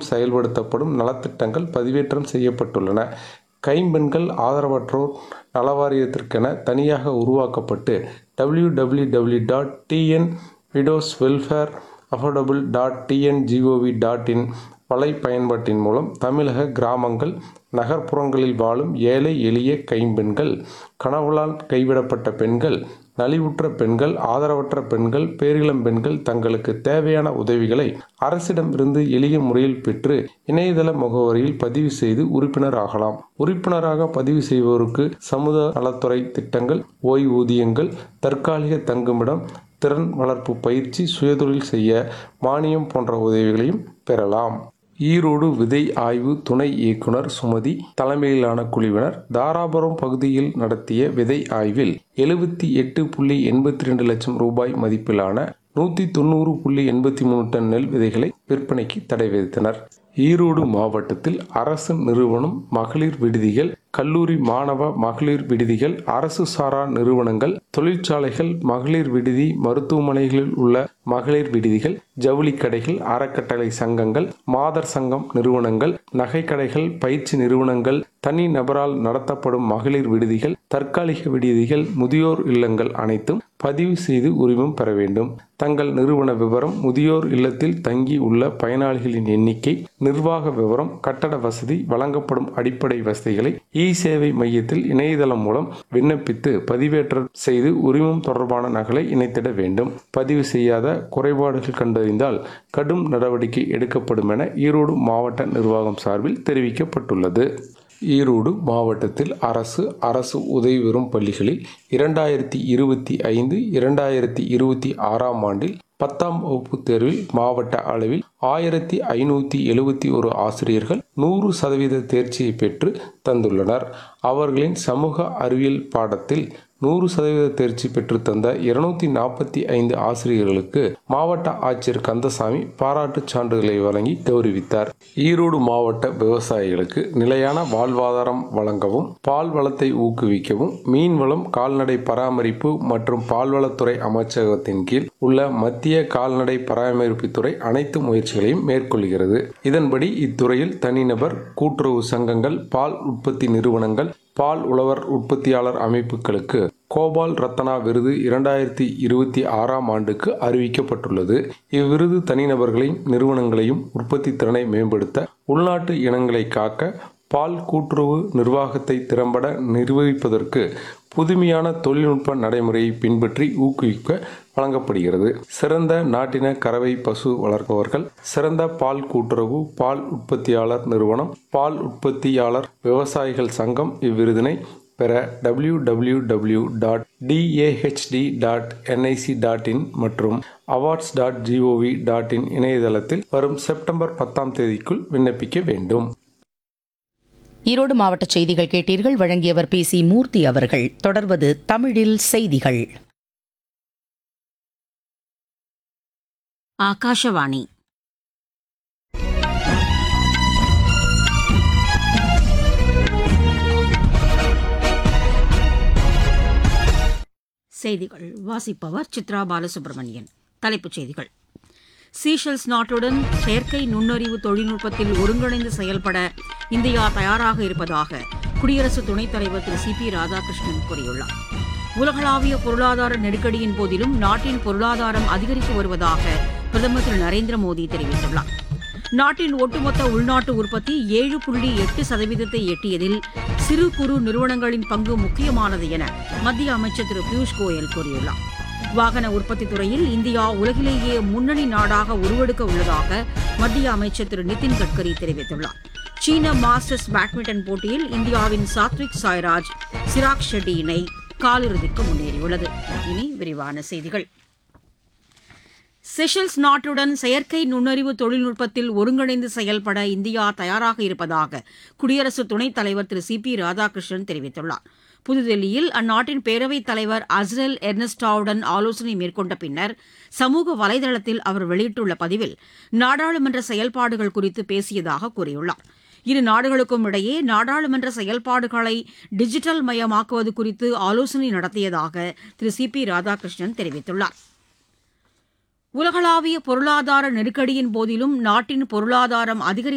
செயல்படுத்தப்படும் நலத்திட்டங்கள் பதிவேற்றம் செய்யப்பட்டுள்ளன கைம்பெண்கள் ஆதரவற்றோர் நலவாரியத்திற்கென தனியாக உருவாக்கப்பட்டு W W W dot TN widows welfare affordable dot TN gov dot in வலை பயன்பாட்டின் மூலம் தமிழக கிராமங்கள் நகர்ப்புறங்களில் வாழும் ஏழை எளிய கைம்பெண்கள் கணவளால் கைவிடப்பட்ட பெண்கள் நலிவுற்ற பெண்கள் ஆதரவற்ற பெண்கள் பேரிளம் பெண்கள் தங்களுக்கு தேவையான உதவிகளை அரசிடமிருந்து எளிய முறையில் பெற்று இணையதள முகவரியில் பதிவு செய்து உறுப்பினர் ஆகலாம் உறுப்பினராக பதிவு செய்வோருக்கு சமூக நலத்துறை திட்டங்கள் ஓய்வூதியங்கள் தற்காலிக தங்குமிடம் திறன் வளர்ப்பு பயிற்சி சுயதொழில் செய்ய மானியம் போன்ற உதவிகளையும் பெறலாம் ஈரோடு விதை ஆய்வு துணை இயக்குனர் சுமதி தலைமையிலான குழுவினர் தாராபுரம் பகுதியில் நடத்திய விதை ஆய்வில் எழுபத்தி எட்டு புள்ளி எண்பத்தி ரெண்டு லட்சம் ரூபாய் மதிப்பிலான நூற்றி தொண்ணூறு புள்ளி எண்பத்தி மூணு டன் நெல் விதைகளை விற்பனைக்கு தடை விதித்தனர் ஈரோடு மாவட்டத்தில் அரசு நிறுவனம் மகளிர் விடுதிகள் கல்லூரி மாணவ மகளிர் விடுதிகள் அரசு சாரா நிறுவனங்கள் தொழிற்சாலைகள் மகளிர் விடுதி மருத்துவமனைகளில் உள்ள மகளிர் விடுதிகள் ஜவுளி கடைகள் அறக்கட்டளை சங்கங்கள் மாதர் சங்கம் நிறுவனங்கள் நகைக்கடைகள் பயிற்சி நிறுவனங்கள் தனி நபரால் நடத்தப்படும் மகளிர் விடுதிகள் தற்காலிக விடுதிகள் முதியோர் இல்லங்கள் அனைத்தும் பதிவு செய்து உரிமம் பெற வேண்டும் தங்கள் நிறுவன விவரம் முதியோர் இல்லத்தில் தங்கி உள்ள பயனாளிகளின் எண்ணிக்கை நிர்வாக விவரம் கட்டட வசதி வழங்கப்படும் அடிப்படை வசதிகளை இ சேவை மையத்தில் இணையதளம் மூலம் விண்ணப்பித்து பதிவேற்றம் செய்து உரிமம் தொடர்பான நகலை இணைத்திட வேண்டும் பதிவு செய்யாத குறைபாடுகள் கண்டறிந்தால் கடும் நடவடிக்கை எடுக்கப்படும் என ஈரோடு மாவட்ட நிர்வாகம் சார்பில் தெரிவிக்கப்பட்டுள்ளது ஈரோடு மாவட்டத்தில் அரசு அரசு உதவி பெறும் பள்ளிகளில் இரண்டாயிரத்தி இருபத்தி ஐந்து இரண்டாயிரத்தி இருபத்தி ஆறாம் ஆண்டில் பத்தாம் வகுப்பு தேர்வில் மாவட்ட அளவில் ஆயிரத்தி ஐநூற்றி எழுபத்தி ஒரு ஆசிரியர்கள் நூறு சதவீத தேர்ச்சியை பெற்று தந்துள்ளனர் அவர்களின் சமூக அறிவியல் பாடத்தில் நூறு சதவீத தேர்ச்சி பெற்று தந்த இருநூத்தி நாற்பத்தி ஐந்து ஆசிரியர்களுக்கு மாவட்ட ஆட்சியர் கந்தசாமி பாராட்டுச் சான்றிதழை வழங்கி கௌரவித்தார் ஈரோடு மாவட்ட விவசாயிகளுக்கு நிலையான வாழ்வாதாரம் வழங்கவும் பால் வளத்தை ஊக்குவிக்கவும் மீன்வளம் கால்நடை பராமரிப்பு மற்றும் பால்வளத்துறை அமைச்சகத்தின் கீழ் உள்ள மத்திய கால்நடை பராமரிப்புத்துறை அனைத்து முயற்சிகளையும் மேற்கொள்கிறது இதன்படி இத்துறையில் தனிநபர் கூட்டுறவு சங்கங்கள் பால் உற்பத்தி நிறுவனங்கள் பால் உழவர் உற்பத்தியாளர் அமைப்புகளுக்கு கோபால் ரத்னா விருது இரண்டாயிரத்தி இருபத்தி ஆறாம் ஆண்டுக்கு அறிவிக்கப்பட்டுள்ளது இவ்விருது தனிநபர்களையும் நிறுவனங்களையும் உற்பத்தி திறனை மேம்படுத்த உள்நாட்டு இனங்களை காக்க பால் கூட்டுறவு நிர்வாகத்தை திறம்பட நிர்வகிப்பதற்கு புதுமையான தொழில்நுட்ப நடைமுறையை பின்பற்றி ஊக்குவிக்க வழங்கப்படுகிறது சிறந்த நாட்டின கறவை பசு வளர்ப்பவர்கள் சிறந்த பால் கூட்டுறவு பால் உற்பத்தியாளர் நிறுவனம் பால் உற்பத்தியாளர் விவசாயிகள் சங்கம் இவ்விருதினை பெற W W W dot DAHD dot NIC dot in மற்றும் awards dot gov dot in இணையதளத்தில் வரும் செப்டம்பர் பத்தாம் தேதிக்குள் விண்ணப்பிக்க வேண்டும் ஈரோடு மாவட்ட செய்திகள் கேட்டீர்கள் வழங்கியவர் பி சி மூர்த்தி அவர்கள் தொடர்வது தமிழில் செய்திகள் ಆಕಾಶವಾಣಿ செய்திகள் வாசிப்பவர் சித்ரா பாலசுப்ரமணியன் தலைப்புச் செய்திகள் சீஷெல்ஸ் நாட்டுடன் செயற்கை நுண்ணறிவு தொழில்நுட்பத்தில் ஒருங்கிணைந்து செயல்பட இந்தியா தயாராக இருப்பதாக குடியரசு துணைத் தலைவர் திரு சி பி ராதாகிருஷ்ணன் கூறியுள்ளார் உலகளாவிய பொருளாதார நெருக்கடியின் போதிலும் நாட்டின் பொருளாதாரம் அதிகரித்து வருவதாக பிரதமர் திரு நரேந்திர மோடி தெரிவித்துள்ளார் நாட்டின் ஒட்டுமொத்த உள்நாட்டு உற்பத்தி ஏழு புள்ளி எட்டு சதவீதத்தை எட்டியதில் சிறு குறு நிறுவனங்களின் பங்கு முக்கியமானது என மத்திய அமைச்சர் திரு பியூஷ் கோயல் கூறியுள்ளார் வாகன உற்பத்தி துறையில் இந்தியா உலகிலேயே முன்னணி நாடாக உருவெடுக்க உள்ளதாக மத்திய அமைச்சர் திரு நிதின் கட்கரி தெரிவித்துள்ளார் சீன மாஸ்டர்ஸ் பேட்மிண்டன் போட்டியில் இந்தியாவின் சாத்விக் சாய்ராஜ் சிராக் ஷெட்டி இணை காலிறுதிக்கு முன்னேறியுள்ளது இனி விரிவான செய்திகள் செஷல்ஸ் நாட்டுடன் செயற்கை நுண்ணறிவு தொழில்நுட்பத்தில் ஒருங்கிணைந்து செயல்பட இந்தியா தயாராக இருப்பதாக குடியரசு துணைத் தலைவர் திரு சி பி ராதாகிருஷ்ணன் தெரிவித்துள்ளார் புதுதில்லியில் அந்நாட்டின் பேரவைத் தலைவர் அஸ்ரல் எர்னஸ்டாவுடன் ஆலோசனை மேற்கொண்ட பின்னர் சமூக வலைதளத்தில் அவர் வெளியிட்டுள்ள பதிவில் நாடாளுமன்ற செயல்பாடுகள் குறித்து பேசியதாக கூறியுள்ளார் இரு நாடுகளுக்கும் இடையே நாடாளுமன்ற செயல்பாடுகளை டிஜிட்டல் மயமாக்குவது குறித்து ஆலோசனை நடத்தியதாக திரு சி பி ராதாகிருஷ்ணன் தெரிவித்துள்ளார் உலகளாவிய பொருளாதார நெருக்கடியின் போதிலும் நாட்டின் பொருளாதாரம் அதிகரித்து